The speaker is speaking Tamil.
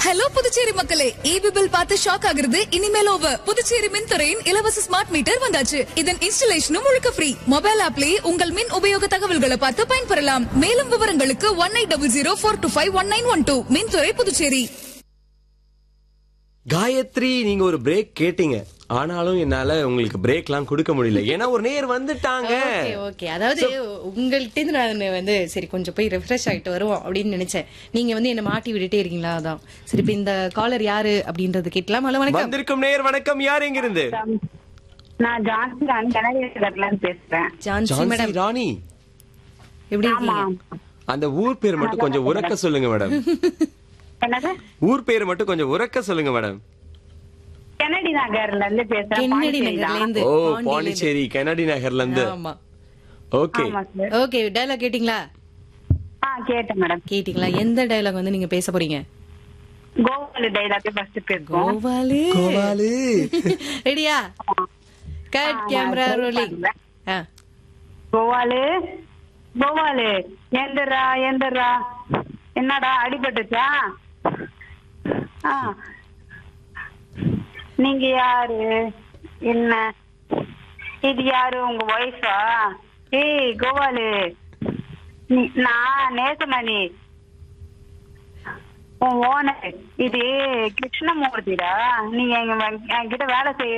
ஹலோ புதுச்சேரி மக்களே ஈபி பில் பார்த்து ஷாக் ஆகுறது இனிமேல் ஓவர் புதுச்சேரி மின்துறையின் இலவச ஸ்மார்ட் மீட்டர் வந்தாச்சு இதன் இன்ஸ்டலேஷனும் முழுக்க ஃப்ரீ மொபைல் ஆப்லயே உங்கள் மின் உபயோக தகவல்களை பார்த்து பயன்பெறலாம் மேலும் விவரங்களுக்கு one eight double zero four two five one nine one two மின்துறை புதுச்சேரி காயத்ரி நீங்க ஒரு பிரேக் கேட்டீங்க ஆனாலும் என்னால உங்களுக்கு பிரேக்லாம் கொடுக்க முடியல ஏன்னா ஒரு நேர் வந்துட்டாங்க ஓகே ஓகே அதாவது உங்கள்கிட்ட இருந்து நான் வந்து சரி கொஞ்சம் போய் ரெஃப்ரெஷ் ஆயிட்டு வருவோம் அப்படின்னு நினைச்சேன் நீங்க வந்து என்ன மாட்டி விட்டுட்டே இருக்கீங்களா அதான் சரி இப்ப இந்த காலர் யாரு அப்படின்றது கேட்கலாம் ஹலோ வணக்கம் வந்திருக்கும் நேர் வணக்கம் யார் எங்க இருந்து நான் ஜான்சி ராணி கனகேஸ்வரத்துல இருந்து பேசுறேன் ஜான்சி ஜான்சி மேடம் ராணி எப்படி ஆமா இருக்கீங்க அந்த ஊர் பேர் மட்டும் கொஞ்சம் உறக்க சொல்லுங்க மேடம் என்னது ஊர் பேர் மட்டும் கொஞ்சம் உறக்க சொல்லுங்க மேடம் கெனடி நகர்ல இருந்து பேசுறேன் கென்னடி பாண்டிச்சேரி நகர்ல தான். இருந்து ஓ பாண்டியில இருந்து. பாண்டிச்சேரி கெனடி நகர்ல இருந்து ஆமா ஓகே ஆமா சார் ஓகே டயலாக் கேட்டிங்களா ஆ கேட்டேன் மேடம் கேட்டிங்களா எந்த டயலாக் வந்து நீங்க பேச போறீங்க கோவாலு டைலாக் ஃபர்ஸ்ட் பேசுவோம் கோவாலு கோவாலு ரெடியா கட் ஆ, கேமரா நான் ரோலிங் சொல்றேன். கோவாலு கோவாலு எந்திரா எந்திரா என்னடா அடிபட்டுச்சா ஆ நீங்க யாரு என்ன இது யாரு உங்க ஒய்ஃபா ஏய் கோவாலு நீ- நான் நேசமணி உன் ஓனர் இது கிருஷ்ணமூர்த்திடா நீங்க எங்க என்கிட்ட வேலை செய்ய